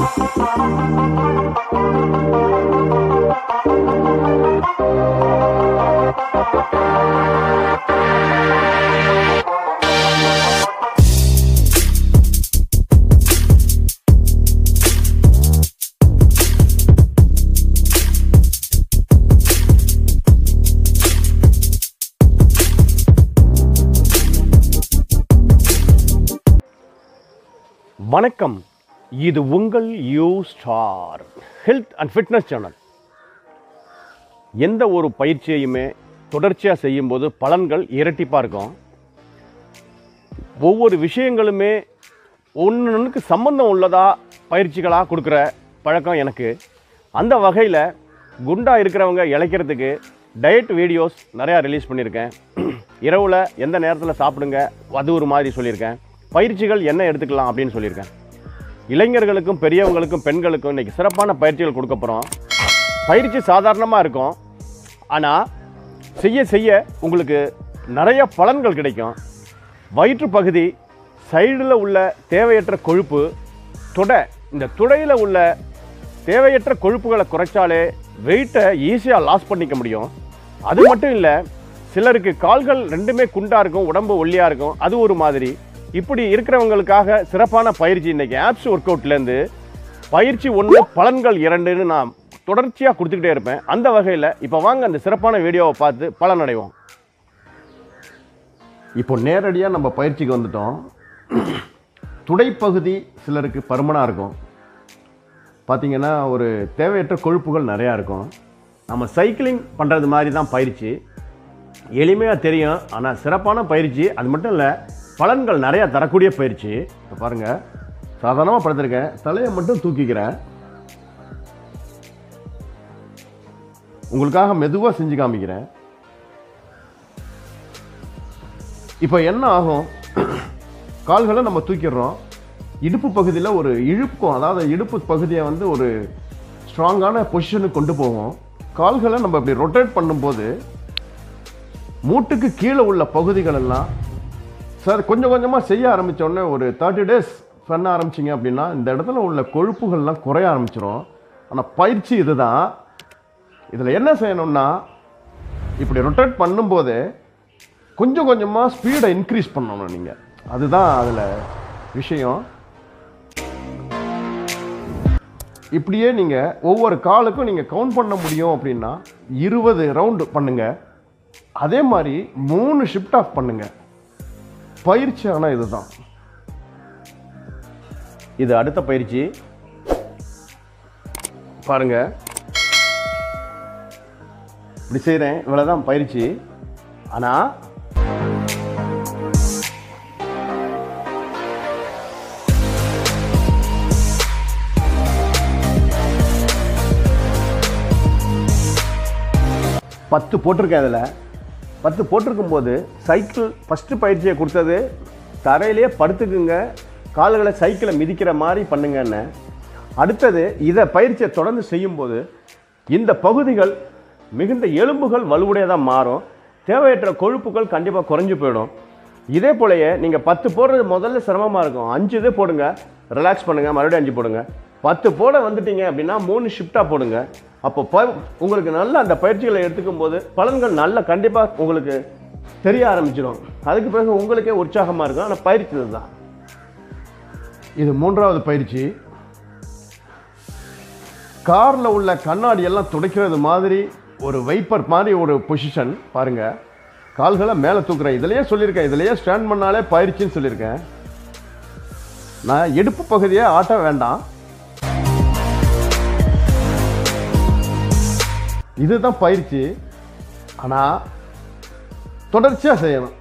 வணக்கம் இது உங்கள் U star health and fitness channel எந்த ஒரு பயிற்சியையுமே தொடர்ச்சியாக செய்யும்போது பலன்கள் இரட்டிப்பாக இருக்கும் ஒவ்வொரு விஷயங்களுமே ஒன்றுக்கு சம்பந்தம் உள்ளதா பயிற்சிகளாக கொடுக்குற பழக்கம் எனக்கு அந்த வகையில் குண்டா இருக்கிறவங்க இளைக்கிறதுக்கு டயட் வீடியோஸ் நிறையா ரிலீஸ் பண்ணியிருக்கேன் இரவில் எந்த நேரத்தில் சாப்பிடுங்க அது ஒரு மாதிரி சொல்லியிருக்கேன் பயிற்சிகள் என்ன எடுத்துக்கலாம் அப்படின்னு சொல்லியிருக்கேன் இளைஞர்களுக்கும் பெரியவங்களுக்கும் பெண்களுக்கும் இன்றைக்கி சிறப்பான பயிற்சிகள் கொடுக்க போகிறோம் பயிற்சி சாதாரணமாக இருக்கும் ஆனால் செய்ய செய்ய உங்களுக்கு நிறைய பலன்கள் கிடைக்கும் வயிற்று பகுதி சைடில் உள்ள தேவையற்ற கொழுப்பு தொடை இந்த துடையில் உள்ள தேவையற்ற கொழுப்புகளை குறைச்சாலே வெயிட்டை ஈஸியாக லாஸ் பண்ணிக்க முடியும் அது மட்டும் இல்லை சிலருக்கு கால்கள் ரெண்டுமே குண்டாக இருக்கும் உடம்பு ஒல்லியாக இருக்கும் அது ஒரு மாதிரி இப்படி இருக்கிறவங்களுக்காக சிறப்பான பயிற்சி இன்னைக்கு ஆப்ஸ் ஒர்க் அவுட்லேருந்து பயிற்சி ஒன்று பலன்கள் இரண்டுன்னு நான் தொடர்ச்சியாக கொடுத்துக்கிட்டே இருப்பேன் அந்த வகையில் இப்போ வாங்க அந்த சிறப்பான வீடியோவை பார்த்து பலனடைவோம் இப்போ நேரடியாக நம்ம பயிற்சிக்கு வந்துட்டோம் துடைப்பகுதி சிலருக்கு பருமனாக இருக்கும் பார்த்தீங்கன்னா ஒரு தேவையற்ற கொழுப்புகள் நிறையா இருக்கும் நம்ம சைக்கிளிங் பண்ணுறது மாதிரி தான் பயிற்சி எளிமையாக தெரியும் ஆனால் சிறப்பான பயிற்சி அது மட்டும் இல்லை பலன்கள் நிறையா தரக்கூடிய பயிற்சி இப்போ பாருங்கள் சாதாரணமாக படுத்திருக்கேன் தலையை மட்டும் தூக்கிக்கிறேன் உங்களுக்காக மெதுவாக செஞ்சு காமிக்கிறேன் இப்போ என்ன ஆகும் கால்களை நம்ம தூக்கிடுறோம் இடுப்பு பகுதியில் ஒரு இழுப்புக்கும் அதாவது இடுப்பு பகுதியை வந்து ஒரு ஸ்ட்ராங்கான பொசிஷனுக்கு கொண்டு போவோம் கால்களை நம்ம இப்படி ரொட்டேட் பண்ணும்போது மூட்டுக்கு கீழே உள்ள பகுதிகள் எல்லாம் சார் கொஞ்சம் கொஞ்சமாக செய்ய ஆரம்பிச்ச உடனே ஒரு தேர்ட்டி டேஸ் பண்ண ஆரம்பிச்சிங்க அப்படின்னா இந்த இடத்துல உள்ள கொழுப்புகள்லாம் குறைய ஆரம்பிச்சிரும் ஆனால் பயிற்சி இதுதான் இதில் என்ன செய்யணும்னா இப்படி ரொட்டேட் பண்ணும்போது கொஞ்சம் கொஞ்சமாக ஸ்பீடை இன்க்ரீஸ் பண்ணணும் நீங்கள் அதுதான் அதில் விஷயம் இப்படியே நீங்கள் ஒவ்வொரு காலுக்கும் நீங்கள் கவுண்ட் பண்ண முடியும் அப்படின்னா இருபது ரவுண்டு பண்ணுங்க அதே மாதிரி மூணு ஷிஃப்ட் ஆஃப் பண்ணுங்க பயிற்சி ஆனால் இதுதான் இது அடுத்த பயிற்சி பாருங்க இப்படி செய்கிறேன் இவ்வளோதான் பயிற்சி ஆனால் பத்து போட்டிருக்கேன் அதில் பத்து போட்டிருக்கும் போது சைக்கிள் ஃபஸ்ட்டு பயிற்சியை கொடுத்தது தரையிலேயே படுத்துக்குங்க கால்களை சைக்கிளை மிதிக்கிற மாதிரி பண்ணுங்கன்னு அடுத்தது இதை பயிற்சியை தொடர்ந்து செய்யும்போது இந்த பகுதிகள் மிகுந்த எலும்புகள் வலுவுடையதாக மாறும் தேவையற்ற கொழுப்புகள் கண்டிப்பாக குறைஞ்சு போயிடும் இதே போலயே நீங்கள் பத்து போடுறது முதல்ல சிரமமாக இருக்கும் அஞ்சு இது போடுங்க ரிலாக்ஸ் பண்ணுங்கள் மறுபடியும் அஞ்சு போடுங்க பத்து போட வந்துட்டீங்க அப்படின்னா மூணு ஷிஃப்டாக போடுங்க அப்போ ப உங்களுக்கு நல்ல அந்த பயிற்சிகளை எடுத்துக்கும் போது பலன்கள் நல்ல கண்டிப்பாக உங்களுக்கு தெரிய ஆரம்பிச்சிடும் அதுக்கு பிறகு உங்களுக்கே உற்சாகமாக இருக்கும் ஆனால் பயிற்சி இதுதான் இது மூன்றாவது பயிற்சி காரில் உள்ள கண்ணாடி எல்லாம் துடைக்கிறது மாதிரி ஒரு வைப்பர் மாதிரி ஒரு பொசிஷன் பாருங்க கால்களை மேலே தூக்குறேன் இதுலயே சொல்லியிருக்கேன் இதுலயே ஸ்டாண்ட் பண்ணாலே பயிற்சின்னு சொல்லியிருக்கேன் நான் இடுப்பு பகுதியை ஆட்ட வேண்டாம் இதுதான் பயிற்சி ஆனால் தொடர்ச்சியாக செய்யணும்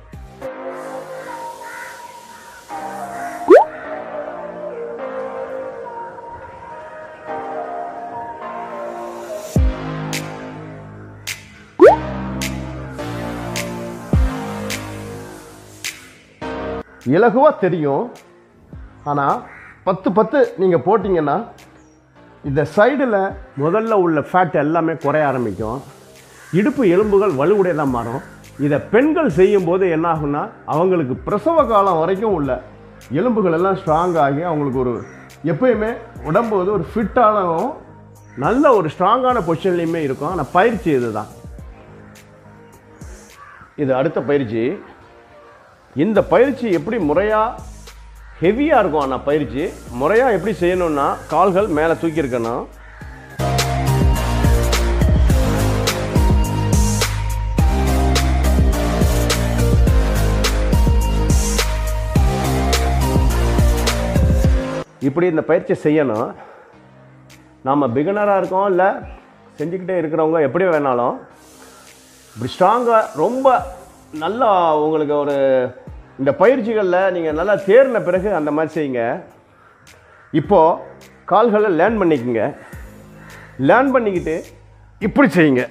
இலகுவாக தெரியும் ஆனால் பத்து பத்து நீங்கள் போட்டிங்கன்னா இந்த சைடில் முதல்ல உள்ள ஃபேட் எல்லாமே குறைய ஆரம்பிக்கும் இடுப்பு எலும்புகள் வலுவுடையதாக மாறும் இதை பெண்கள் செய்யும்போது என்ன ஆகும்னா அவங்களுக்கு பிரசவ காலம் வரைக்கும் உள்ள எலும்புகள் எல்லாம் ஸ்ட்ராங் ஆகி அவங்களுக்கு ஒரு எப்பயுமே உடம்பு வந்து ஒரு ஃபிட்டானவும் நல்ல ஒரு ஸ்ட்ராங்கான பொசிஷன்லையுமே இருக்கும் ஆனால் பயிற்சி இதுதான் இது அடுத்த பயிற்சி இந்த பயிற்சி எப்படி முறையாக ஹெவியாக இருக்கும் ஆனால் பயிற்சி முறையாக எப்படி செய்யணும்னா கால்கள் மேலே தூக்கி இருக்கணும் இப்படி இந்த பயிற்சி செய்யணும் நாம் பிகினராக இருக்கோம் இல்லை செஞ்சுக்கிட்டே இருக்கிறவங்க எப்படி வேணாலும் இப்படி ஸ்ட்ராங்காக ரொம்ப நல்லா உங்களுக்கு ஒரு இந்த பயிற்சிகளில் நீங்கள் நல்லா தேர்ன பிறகு அந்த மாதிரி செய்யுங்க இப்போது கால்களை லேர்ன் பண்ணிக்கோங்க லேர்ன் பண்ணிக்கிட்டு இப்படி செய்யுங்க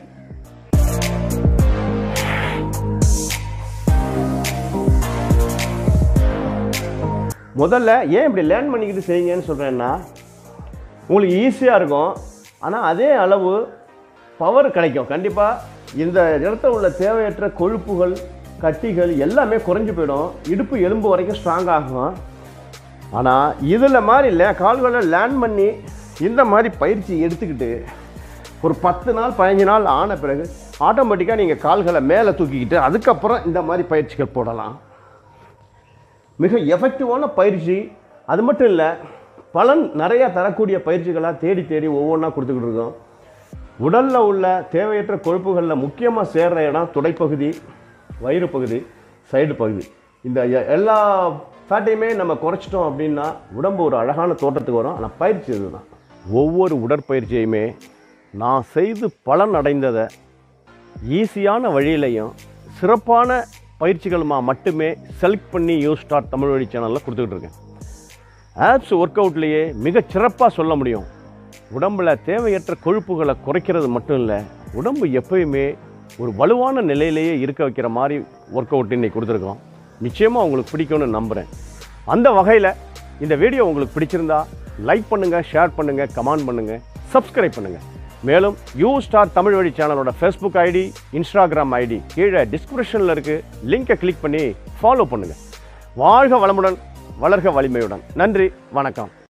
முதல்ல ஏன் இப்படி லேர்ன் பண்ணிக்கிட்டு செய்யுங்கன்னு சொல்கிறேன்னா உங்களுக்கு ஈஸியாக இருக்கும் ஆனால் அதே அளவு பவர் கிடைக்கும் கண்டிப்பாக இந்த இடத்துல உள்ள தேவையற்ற கொழுப்புகள் கட்டிகள் எல்லாமே குறைஞ்சு போயிடும் இடுப்பு எலும்பு வரைக்கும் ஸ்ட்ராங் ஆகும் ஆனால் இதில் மாதிரி இல்லை கால்களை லேர்ன் பண்ணி இந்த மாதிரி பயிற்சி எடுத்துக்கிட்டு ஒரு பத்து நாள் பதினஞ்சு நாள் ஆன பிறகு ஆட்டோமேட்டிக்காக நீங்கள் கால்களை மேலே தூக்கிக்கிட்டு அதுக்கப்புறம் இந்த மாதிரி பயிற்சிகள் போடலாம் மிக எஃபெக்டிவான பயிற்சி அது மட்டும் இல்லை பலன் நிறையா தரக்கூடிய பயிற்சிகளாக தேடி தேடி ஒவ்வொன்றா கொடுத்துக்கிட்டு இருக்கோம் உடலில் உள்ள தேவையற்ற கொழுப்புகளில் முக்கியமாக சேர்கிற இடம் துடைப்பகுதி வயிறு பகுதி சைடு பகுதி இந்த எ- எல்லா ஃபேட்டையுமே நம்ம குறைச்சிட்டோம் அப்படின்னா உடம்பு ஒரு அழகான தோற்றத்துக்கு வரும் ஆனால் பயிற்சி இதுதான் ஒவ்வொரு உடற்பயிற்சியுமே நான் செய்து பலன் அடைந்ததை ஈஸியான வழியிலையும் சிறப்பான பயிற்சிகளுமா மட்டுமே செலக்ட் பண்ணி யூ ஸ்டார்ட் தமிழ் வழி சேனலில் கொடுத்துக்கிட்டு இருக்கேன் ஆப்ஸ் ஒர்க் அவுட்லேயே மிகச் சிறப்பாக சொல்ல முடியும் உடம்புல தேவையற்ற கொழுப்புகளை குறைக்கிறது மட்டும் இல்லை உடம்பு எப்பயுமே ஒரு வலுவான நிலையிலேயே இருக்க வைக்கிற மாதிரி ஒர்க் அவுட் இன்னைக்கு கொடுத்துருக்கோம் நிச்சயமாக உங்களுக்கு பிடிக்கும்னு நம்புகிறேன் அந்த வகையில் இந்த வீடியோ உங்களுக்கு பிடிச்சிருந்தா லைக் பண்ணுங்கள் ஷேர் பண்ணுங்கள் கமெண்ட் பண்ணுங்கள் சப்ஸ்கிரைப் பண்ணுங்கள் மேலும் யூ ஸ்டார் தமிழ் வழி சேனலோட ஃபேஸ்புக் ஐடி இன்ஸ்டாகிராம் ஐடி கீழே டிஸ்கிரிப்ஷனில் இருக்குது லிங்கை கிளிக் பண்ணி ஃபாலோ பண்ணுங்கள் வாழ்க வளமுடன் வளர்க வலிமையுடன் நன்றி வணக்கம்